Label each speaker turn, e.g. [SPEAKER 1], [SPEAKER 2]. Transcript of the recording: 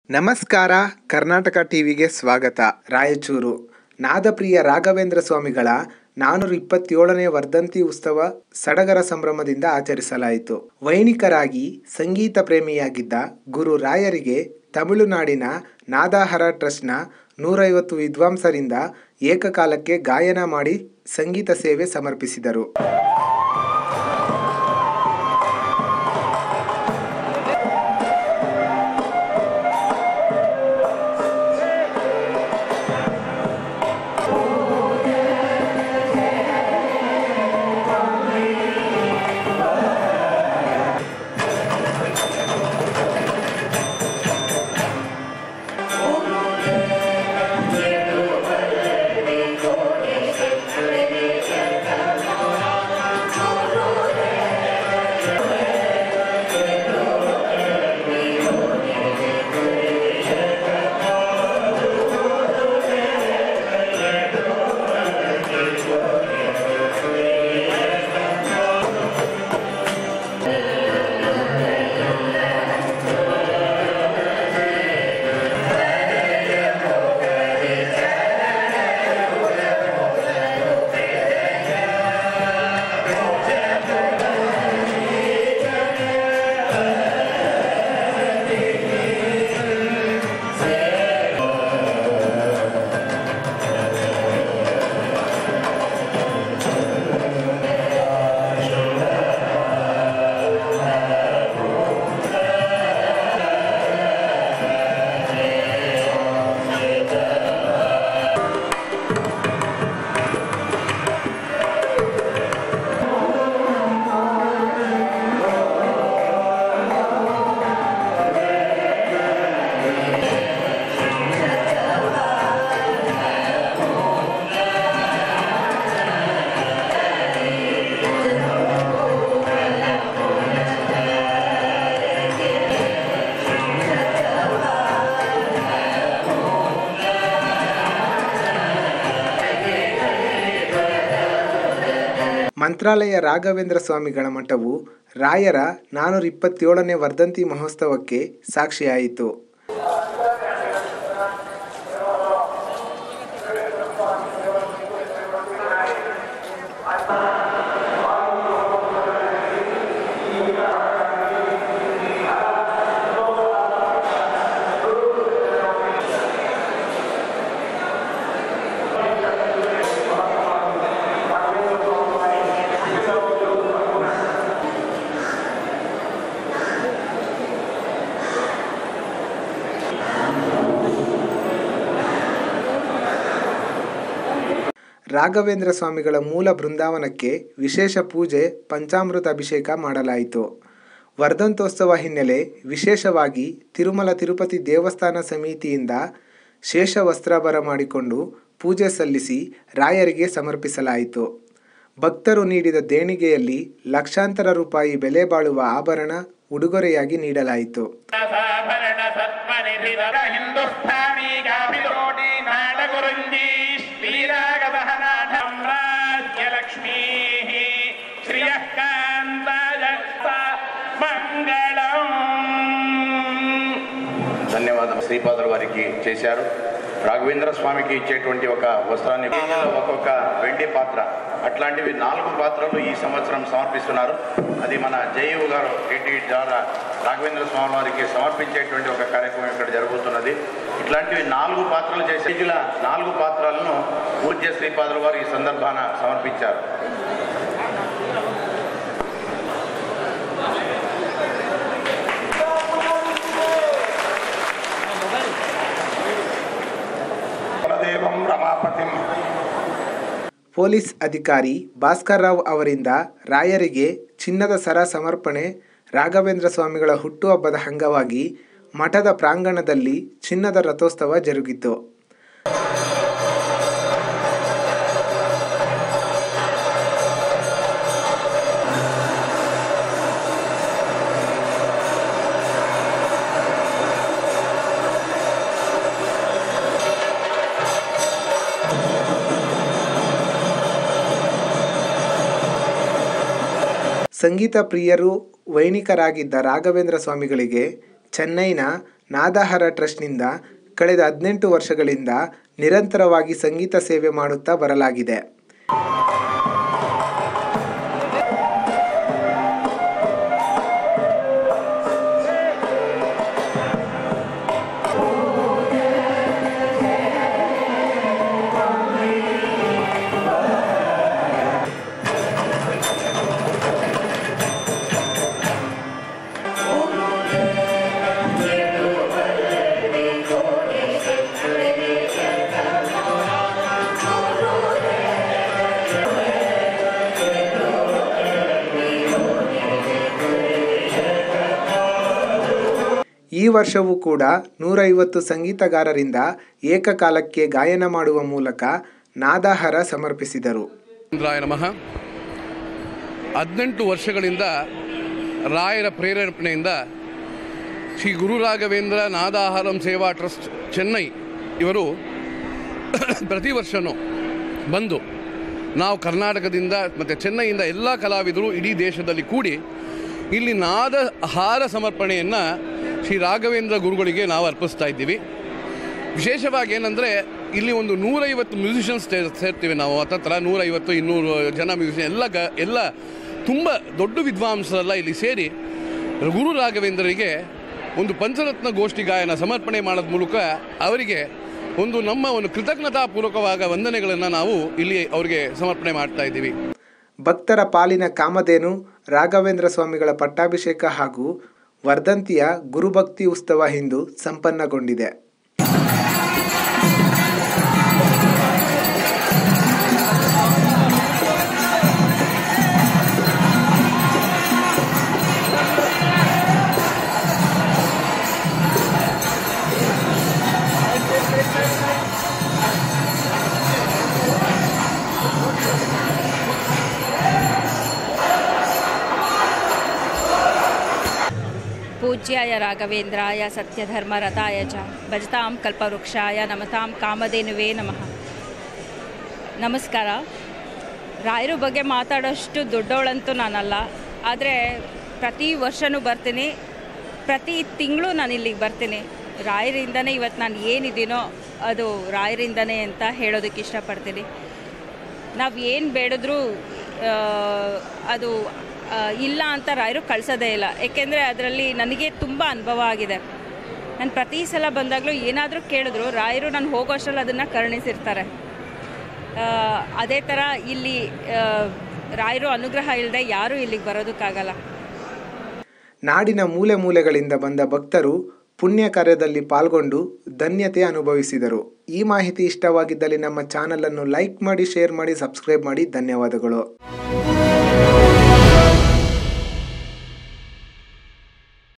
[SPEAKER 1] ನಮಸ್ಕಾರ ಕರ್ನಾಟಕ ಟಿವಿಗೆ ಸ್ವಾಗತ ರಾಯಚೂರು ನಾದಪ್ರಿಯ ರಾಘವೇಂದ್ರ ಸ್ವಾಮಿಗಳ ನಾನೂರ ಇಪ್ಪತ್ತೇಳನೇ ವರ್ಧಂತಿ ಉತ್ಸವ ಸಡಗರ ಸಂಭ್ರಮದಿಂದ ಆಚರಿಸಲಾಯಿತು ವೈಣಿಕರಾಗಿ ಸಂಗೀತ ಪ್ರೇಮಿಯಾಗಿದ್ದ ಗುರು ರಾಯರಿಗೆ ತಮಿಳುನಾಡಿನ ನಾದಾಹರ ಟ್ರಸ್ಟ್ನ ನೂರೈವತ್ತು ವಿದ್ವಾಂಸರಿಂದ ಏಕಕಾಲಕ್ಕೆ ಗಾಯನ ಮಾಡಿ ಸಂಗೀತ ಸೇವೆ ಸಮರ್ಪಿಸಿದರು ಮಂತ್ರಾಲಯ ರಾಘವೇಂದ್ರ ಸ್ವಾಮಿಗಳ ಮಠವು ರಾಯರ ನಾನೂರ ಇಪ್ಪತ್ತೇಳನೇ ವರ್ಧಂತಿ ಮಹೋತ್ಸವಕ್ಕೆ ಸಾಕ್ಷಿಯಾಯಿತು ರಾಘವೇಂದ್ರ ಸ್ವಾಮಿಗಳ ಮೂಲ ಬೃಂದಾವನಕ್ಕೆ ವಿಶೇಷ ಪೂಜೆ ಪಂಚಾಮೃತ ಅಭಿಷೇಕ ಮಾಡಲಾಯಿತು ವರ್ಧಂತೋತ್ಸವ ಹಿನ್ನೆಲೆ ವಿಶೇಷವಾಗಿ ತಿರುಮಲ ತಿರುಪತಿ ದೇವಸ್ಥಾನ ಸಮಿತಿಯಿಂದ ಶೇಷ ವಸ್ತ್ರಾಭರ ಮಾಡಿಕೊಂಡು ಪೂಜೆ ಸಲ್ಲಿಸಿ ರಾಯರಿಗೆ ಸಮರ್ಪಿಸಲಾಯಿತು ಭಕ್ತರು ನೀಡಿದ ದೇಣಿಗೆಯಲ್ಲಿ ಲಕ್ಷಾಂತರ ರೂಪಾಯಿ ಬೆಲೆ ಬಾಳುವ ಆಭರಣ ಉಡುಗೊರೆಯಾಗಿ ನೀಡಲಾಯಿತು
[SPEAKER 2] ಸಾಭರಣ ಸತ್ವನಿಧಿಧರ ಹಿಂದೂಸ್ಥಾನಿ ಗಾಭಿರೋಟಿ ನಾಡಗುರುಂಜಿ ಶ್ರೀರಾಗದಹನ ಸಾಮ್ರಾಜ್ಯಲಕ್ಷ್ಮೀ ಶ್ರಿಯಃ ಕಾಂತಾಯ మంగళం
[SPEAKER 3] ధన్యవాదం శ్రీపాదుల వారికి చేశారు రాఘవేంద్ర స్వామికి ఇచ్చేటువంటి ఒక వస్త్రాన్ని ఒక్కొక్క వెండి పాత్ర అట్లాంటివి నాలుగు పాత్రలు ఈ సంవత్సరం సమర్పిస్తున్నారు అది మన జయవు గారు ఏంటి ద్వారా రాఘవేంద్ర స్వామి వారికి సమర్పించేటువంటి ఒక కార్యక్రమం ఇక్కడ జరుగుతున్నది ఇట్లాంటివి నాలుగు పాత్రలు చేసే ఇలా నాలుగు పాత్రలను పూజ్య శ్రీపాదుల వారు ఈ సందర్భాన సమర్పించారు
[SPEAKER 2] కులదేవం రమాపతిం
[SPEAKER 1] ಪೊಲೀಸ್ ಅಧಿಕಾರಿ ಭಾಸ್ಕರ್ ರಾವ್ ಅವರಿಂದ ರಾಯರಿಗೆ ಚಿನ್ನದ ಸರ ಸಮರ್ಪಣೆ ರಾಘವೇಂದ್ರ ಸ್ವಾಮಿಗಳ ಹುಟ್ಟುಹಬ್ಬದ ಅಂಗವಾಗಿ ಮಠದ ಪ್ರಾಂಗಣದಲ್ಲಿ ಚಿನ್ನದ ರಥೋತ್ಸವ ಜರುಗಿತು ಸಂಗೀತ ಪ್ರಿಯರು ವೈಣಿಕರಾಗಿದ್ದ ರಾಘವೇಂದ್ರ ಸ್ವಾಮಿಗಳಿಗೆ ಚೆನ್ನೈನ ನಾದಾಹರ ಟ್ರಸ್ಟ್ನಿಂದ ಕಳೆದ ಹದಿನೆಂಟು ವರ್ಷಗಳಿಂದ ನಿರಂತರವಾಗಿ ಸಂಗೀತ ಸೇವೆ ಮಾಡುತ್ತಾ ಬರಲಾಗಿದೆ ಈ ವರ್ಷವೂ ಕೂಡ ನೂರೈವತ್ತು ಸಂಗೀತಗಾರರಿಂದ ಏಕಕಾಲಕ್ಕೆ ಗಾಯನ ಮಾಡುವ ಮೂಲಕ ನಾದಾಹರ ಸಮರ್ಪಿಸಿದರು
[SPEAKER 4] ಇಂದ್ರಾಯ ನಮಃ ಹದಿನೆಂಟು ವರ್ಷಗಳಿಂದ ರಾಯರ ಪ್ರೇರೇಪಣೆಯಿಂದ ಶ್ರೀ ಗುರು ರಾಘವೇಂದ್ರ ನಾದಾಹಾರಂ ಸೇವಾ ಟ್ರಸ್ಟ್ ಚೆನ್ನೈ ಇವರು ಪ್ರತಿ ವರ್ಷವೂ ಬಂದು ನಾವು ಕರ್ನಾಟಕದಿಂದ ಮತ್ತು ಚೆನ್ನೈಯಿಂದ ಎಲ್ಲ ಕಲಾವಿದರು ಇಡೀ ದೇಶದಲ್ಲಿ ಕೂಡಿ ಇಲ್ಲಿ ನಾದ ಹಾರ ಸಮರ್ಪಣೆಯನ್ನು ಶ್ರೀ ರಾಘವೇಂದ್ರ ಗುರುಗಳಿಗೆ ನಾವು ಅರ್ಪಿಸ್ತಾ ಇದ್ದೀವಿ ವಿಶೇಷವಾಗಿ ಏನಂದರೆ ಇಲ್ಲಿ ಒಂದು ನೂರೈವತ್ತು ಮ್ಯೂಸಿಷಿಯನ್ಸ್ ಸೇರ್ತೀವಿ ನಾವು ಹತ್ತತ್ರ ನೂರೈವತ್ತು ಇನ್ನೂರು ಜನ ಮ್ಯೂಸಿಷಿಯನ್ ಎಲ್ಲ ಗ ಎಲ್ಲ ತುಂಬ ದೊಡ್ಡ ವಿದ್ವಾಂಸರೆಲ್ಲ ಇಲ್ಲಿ ಸೇರಿ ಗುರು ರಾಘವೇಂದ್ರರಿಗೆ ಒಂದು ಪಂಚರತ್ನ ಗೋಷ್ಠಿ ಗಾಯನ ಸಮರ್ಪಣೆ ಮಾಡೋದ ಮೂಲಕ ಅವರಿಗೆ ಒಂದು ನಮ್ಮ ಒಂದು ಕೃತಜ್ಞತಾಪೂರ್ವಕವಾದ ವಂದನೆಗಳನ್ನು ನಾವು ಇಲ್ಲಿ ಅವರಿಗೆ ಸಮರ್ಪಣೆ ಮಾಡ್ತಾ ಇದ್ದೀವಿ
[SPEAKER 1] ಭಕ್ತರ ಪಾಲಿನ ಕಾಮಧೇನು ರಾಘವೇಂದ್ರ ಸ್ವಾಮಿಗಳ ಪಟ್ಟಾಭಿಷೇಕ ಹಾಗೂ ವರ್ಧಂತಿಯ ಗುರುಭಕ್ತಿ ಉತ್ಸವ ಇಂದು ಸಂಪನ್ನಗೊಂಡಿದೆ
[SPEAKER 5] पूज्याय राघवेन्द्राय सत्यधर्मरताय च भजतां कल्पवृक्षाय नमतां ಕಾಮಧೇನುವೇ ನಮಃ ನಮಸ್ಕಾರ ರಾಯರ ಬಗ್ಗೆ ಮಾತಾಡೋಷ್ಟು ದೊಡ್ಡವಳಂತೂ ನಾನಲ್ಲ ಆದರೆ ಪ್ರತಿ ವರ್ಷವೂ ಬರ್ತೀನಿ ಪ್ರತಿ ತಿಂಗಳು ನಾನು ಇಲ್ಲಿಗೆ ಬರ್ತೀನಿ ರಾಯರಿಂದನೇ ಇವತ್ತು ನಾನು ಏನಿದ್ದೀನೋ ಅದು ರಾಯರಿಂದನೇ ಅಂತ ಹೇಳೋದಕ್ಕೆ ಇಷ್ಟಪಡ್ತೀನಿ ನಾವು ಏನು ಬೇಡಿದ್ರೂ ಆ, ಅದು ಆ, ಇಲ್ಲ ಅಂತ ರಾಯರು ಕಳಿಸೋದೇ ಇಲ್ಲ ಏಕೆಂದರೆ ಅದರಲ್ಲಿ ನನಗೆ ತುಂಬ ಅನುಭವ ಆಗಿದೆ ನಾನು ಪ್ರತಿ ಸಲ ಬಂದಾಗಲೂ ಏನಾದರೂ ಕೇಳಿದ್ರು ರಾಯರು ನಾನು ಹೋಗೋ ಅಷ್ಟರಲ್ಲಿ ಅದನ್ನು ಕರುಣಿಸಿರ್ತಾರೆ ಆ, ಅದೇ ಥರ ಇಲ್ಲಿ ಆ, ರಾಯರು ಅನುಗ್ರಹ ಇಲ್ಲದೆ ಯಾರೂ ಇಲ್ಲಿಗೆ ಬರೋದಕ್ಕಾಗಲ್ಲ
[SPEAKER 1] ನಾಡಿನ ಮೂಲೆ ಮೂಲೆಗಳಿಂದ ಬಂದ ಭಕ್ತರು ಪುಣ್ಯ ಕಾರ್ಯದಲ್ಲಿ ಪಾಲ್ಗೊಂಡು ಧನ್ಯತೆ ಅನುಭವಿಸಿದರು ಈ ಮಾಹಿತಿ ಇಷ್ಟವಾಗಿದ್ದಲ್ಲಿ ನಮ್ಮ ಚಾನಲನ್ನು ಲೈಕ್ ಮಾಡಿ ಶೇರ್ ಮಾಡಿ ಸಬ್ಸ್ಕ್ರೈಬ್ ಮಾಡಿ ಧನ್ಯವಾದಗಳು